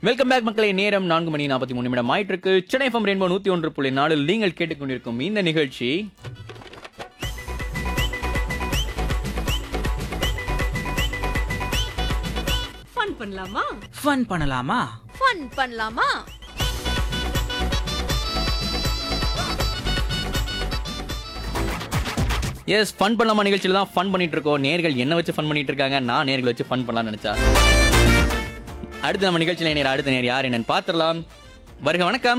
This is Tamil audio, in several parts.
வெல்கம் பேக் மக்களே நேரம் நான்கு மணி நாற்பத்தி மூணு நிமிடம் ஆயிட்டு இருக்கு சென்னை எஃப்எம் ரெயின்போ நூத்தி ஒன்று புள்ளி நாலில் நீங்கள் கேட்டுக்கொண்டிருக்கும் இந்த நிகழ்ச்சி ஃபன் பண்ணலாமா ஃபன் பண்ணலாமா ஃபன் பண்ணலாமா எஸ் ஃபன் பண்ணலாமா நிகழ்ச்சியில தான் ஃபன் பண்ணிட்டு இருக்கோம் நேர்கள் என்ன வச்சு ஃபன் பண்ணிட்டு இருக்காங்க நான் நேர்கள் வச்சு ஃபன் பண்ணலாம்னு நினைச்சா அடுத்து நம்ம நிகழ்ச்சியில நேர் அடுத்த நேர் யார் என்னன்னு பார்த்துடலாம் வருக வணக்கம்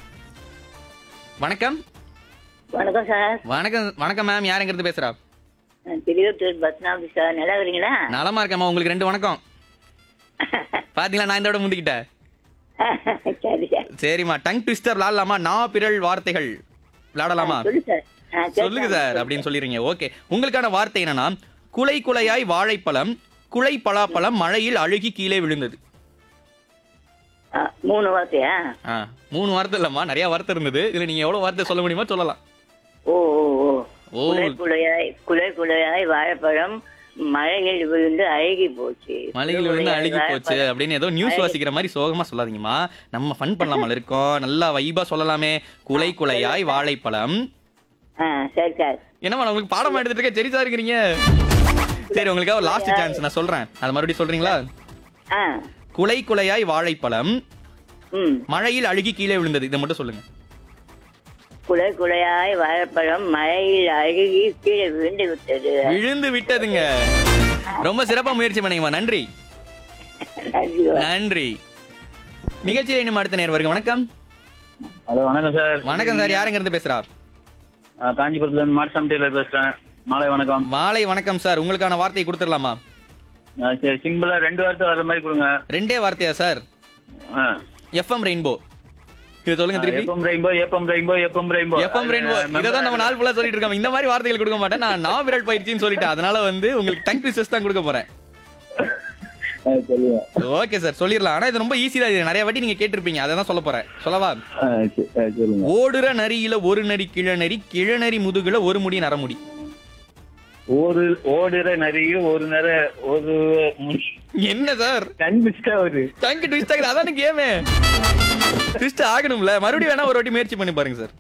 வணக்கம் வணக்கம் சார் வணக்கம் வணக்கம் மேம் யாருங்கிறது பேசுறா நான் திருவத்தூர் பத்மநாபி சார் நல்லா இருக்கிறீங்களா நலமா இருக்கேம்மா உங்களுக்கு ரெண்டு வணக்கம் பாத்தீங்களா நான் இந்த விட முந்திக்கிட்டேன் சரி சார் சரிம்மா டங் ட்விஸ்டர் விளாடலாமா நான் பிறல் வார்த்தைகள் விளாடலாமா சொல்லு சார் ஆ, சரி சொல்லுங்க சார். சார் அப்படின்னு சொல்லிடுறீங்க ஓகே உங்களுக்கான வார்த்தை என்னன்னா குலை குலையாய் வாழைப்பழம் குலை பலாப்பழம் மழையில் அழுகி கீழே விழுந்தது ஆ, மூணு வார்த்தையா ஆ மூணு வார்த்தை இல்லம்மா நிறைய வார்த்தை இருந்தது இதுல நீங்க எவ்வளவு வார்த்தை சொல்ல முடியுமோ சொல்லலாம் ஓ ஓ ஓ ஓ. குலை குலையாய் குலை குலையாய் வாழைப்பழம் மழையில் விழுந்து அழுகி போச்சு மலையில் விழுந்து குலை அழுகி குலையாய் போச்சு அப்படின்னு ஏதோ நியூஸ் வாசிக்கிற மாதிரி சோகமா சொல்லாதீங்கம்மா நம்ம ஃபன் பண்ணலாமல் இருக்கோம் நல்லா வைபா சொல்லலாமே குலை குலையாய் வாழைப்பழம் ஆ சரி சார் என்னம்மா நான் உங்களுக்கு பாடம் எடுத்துட்டு இருக்கேன் சரிசா இருக்கிறீங்க சரி உங்களுக்காக லாஸ்ட் சான்ஸ் நான் சொல்றேன் அது மறுபடியும் சொல்றீங்களா ஆ குலை குலையாய் வாழைப்பழம் ம் மழையில் அழுகி கீழே விழுந்தது இதை மட்டும் சொல்லுங்க குலை குலையாய் வாழைப்பழம் மழையில் அழுகி கீழே விழுந்து விட்டது விழுந்து விட்டதுங்க ரொம்ப சிறப்பா முயற்சி பண்ணீங்கம்மா நன்றி நன்றி. நன்றி நிகழ்ச்சியில் இன்னும் அடுத்த நேர் வருங்க வணக்கம் ஹலோ வணக்கம் சார் வணக்கம் சார் யாருங்க இருந்து பேசுறா நான் காஞ்சிபுரத்துல இருந்து மார்சாம் டெய்லர் பேசுறேன் மாலை வணக்கம் மாலை வணக்கம் சார் உங்களுக்கான வார்த்தையை கொடுத்துடலாமா ஆ, சரி சிம்பிளா ரெண்டு வார்த்தை வர மாதிரி கொடுங்க ரெண்டே வார்த்தையா சார் எஃப்எம் ரெயின்போ இது சொல்லுங்க திருப்பி எப்பம் ரெயின்போ எப்பம் ரெயின்போ எப்பம் ரெயின்போ எஃப்எம் ரெயின்போ இதான் நம்ம நாள் ஃபுல்லா சொல்லிட்டு இருக்கோம் இந்த மாதிரி வார்த்தைகள் கொடுக்க மாட்டேன் நான் நான் விரல் பயிற்சின்னு சொல்லிட்டேன் அதனால வந்து உங்களுக்கு டங் ட்விஸ்டர்ஸ் தான் கொடுக்க போறேன் சொல்லுங்க ஓகே சார் சொல்லிடலாம் ஆனா இது ரொம்ப ஈஸி தான் இது நிறைய வாட்டி நீங்க கேட்டிருப்பீங்க அதை தான் சொல்ல போறேன் சொல்லவா ஆ, சரி, ஆ, சொல்லுங்க ஓடுற நரியில ஒரு நரி கிழநரி கிழநரி முதுகுல ஒரு முடி நரமுடி ஒரு ஓடுற நிறைய ஒரு நேர ஒரு என்ன சார் கன்பிஸ்டா ஒரு டங்கு ட்விஸ்ட் ஆகுது அதான கேமே ட்விஸ்ட் ஆகணும்ல மறுபடியும் வேணா ஒரு வாட்டி முயற்சி பண்ணி பாருங்க சார்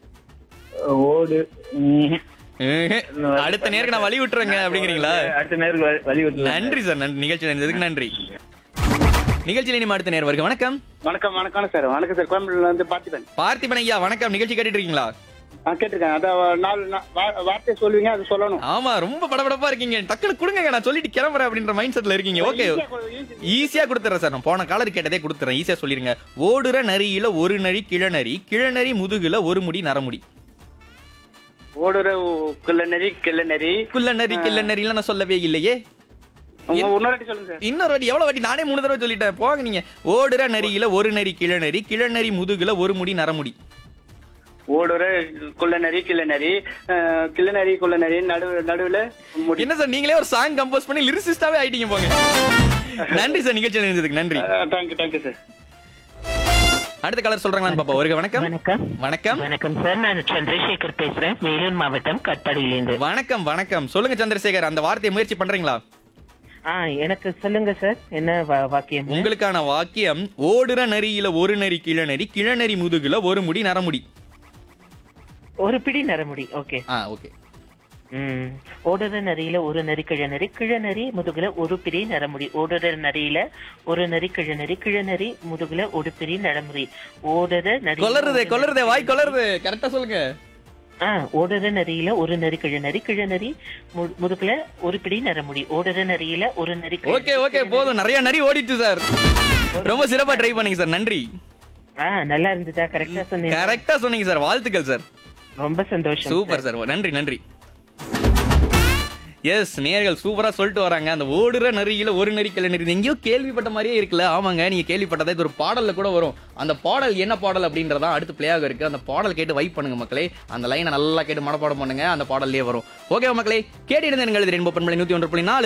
ஓடு ம். அடுத்த நேருக்கு நான் வழி விட்டுறேங்க அப்படிங்கிறீங்களா அடுத்த நேருக்கு வழி- வழி விட்டு நன்றி சார் நன்றி நிகழ்ச்சி நடந்ததுக்கு நன்றி நிகழ்ச்சியில் இனிமே அடுத்த நேர் வருக வணக்கம் வணக்கம் வணக்கம் சார் வணக்கம் சார் கோயம்புத்தூர்ல இருந்து பார்த்திபன் பார்த்திபன் ஐயா வணக்கம் நிகழ்ச்சி கேட்டுட்டு இருக்கீங்களா ஆ கேட்டிருக்கேன் அதான் நாலு நா- வா- வார்த்தை சொல்லுவீங்க அது சொல்லணும் ஆமா ரொம்ப படபடப்பா இருக்கீங்க டக்குனு கொடுங்க நான் சொல்லிட்டு கிளம்புறேன் அப்படின்ற மைண்ட் செட்ல இருக்கீங்க ஓகே ஈஸியா கொடுத்துறேன் சார் நான் போன காலர் கேட்டதே கொடுத்துறேன் ஈஸியா சொல்லிருங்க ஓடுற நரியில ஒரு நரி கிழநரி கிழநரி முதுகுல ஒரு முடி நரமுடி ஓடுற உ- கிள்ளநெறி கிள்ளநெறி குள்ள நரி கிள்ள நரிலாம் நான் சொல்லவே இல்லையே உங்க இன்னொரு வாட்டி சொல்லுங்க சார் இன்னொரு வாட்டி எவ்வளவு வாட்டி நானே மூணு தடவை சொல்லிட்டேன் போங்க நீங்க ஓடுற நரியில ஒரு நரி கிழநரி கிழநரி முதுகுல ஒரு முடி நரமுடி ஓடுற குள்ளநெறி கிள்ளநெறி அஹ், கிள்ளநெறி குள்ளநெறி நடு நடுவுல முடி என்ன சார் நீங்களே ஒரு சாங் கம்போஸ் பண்ணி லிரிசிஸ்டாவே ஆயிட்டீங்க போங்க நன்றி சார் நிகழ்ச்சி இருந்ததுக்கு நன்றி தேங்க்யூ தேங்க்யூ சார் அடுத்த கலர் சொல்றாங்களான்னு பாப்பா ஒரு வணக்கம் வணக்கம் வணக்கம் வணக்கம் சார் நான் சந்திரசேகர் பேசுறேன் வேலூர் மாவட்டம் கட்பாடியிலேருந்து வணக்கம் வணக்கம் சொல்லுங்க சந்திரசேகர் அந்த வார்த்தையை முயற்சி பண்றீங்களா ஆ எனக்கு சொல்லுங்க சார் என்ன வா- வாக்கியம் உங்களுக்கான வாக்கியம் ஓடுற நரியில ஒரு நரி கிழநரி கிழநரி முதுகுல ஒரு முடி நரமுடி ஒரு பிடி நரமுடி ஓகே ஆ ஓகே ம் ஓடுற நரியில ஒரு நரி கிழநரி கிழநரி முதுகுல ஒரு பிடி நரமுடி ஓடுற நரியில ஒரு நரி கிழநரி கிழநரி முதுகுல ஒரு பிடி நரமுடி ஓடுற நரி கொளருதே கொளருதே வாய் கொளருது கரெக்டா சொல்லுங்க ஆ ஓடுற நரியில ஒரு நரி கிழநரி கிழநரி மு- முதுகுல ஒரு பிடி நரமுடி ஓடுற நரியில ஒரு நரி கிழநரி, ஓகே ஓகே போதும் நிறைய நரி ஓடிட்டு சார் ரொம்ப சிறப்பா ட்ரை பண்ணீங்க சார் நன்றி ஆ நல்லா இருந்துச்சா கரெக்டா சொன்னீங்க கரெக்டா சொன்னீங்க சார் வாழ்த்துக்கள் சார் ரொம்ப சந்தோஷம் சூப்பர் சார் நன்றி நன்றி எஸ் நேர்கள் சூப்பரா சொல்லிட்டு வராங்க அந்த ஓடுற நரியில ஒரு நரி கிளை நரி எங்கேயோ கேள்விப்பட்ட மாதிரியே இருக்குல்ல ஆமாங்க நீங்க கேள்விப்பட்டதா இது ஒரு பாடல்ல கூட வரும் அந்த பாடல் என்ன பாடல் அப்படின்றதா அடுத்து பிளே ஆக இருக்கு அந்த பாடல் கேட்டு வைப் பண்ணுங்க மக்களே அந்த லைனை நல்லா கேட்டு மனப்பாடம் பண்ணுங்க அந்த பாடல்லே வரும் ஓகே மக்களே கேட்டு இருந்தேன் ரெண்டு பண்பலை நூத்தி ஒன்று புள்ளி நாலு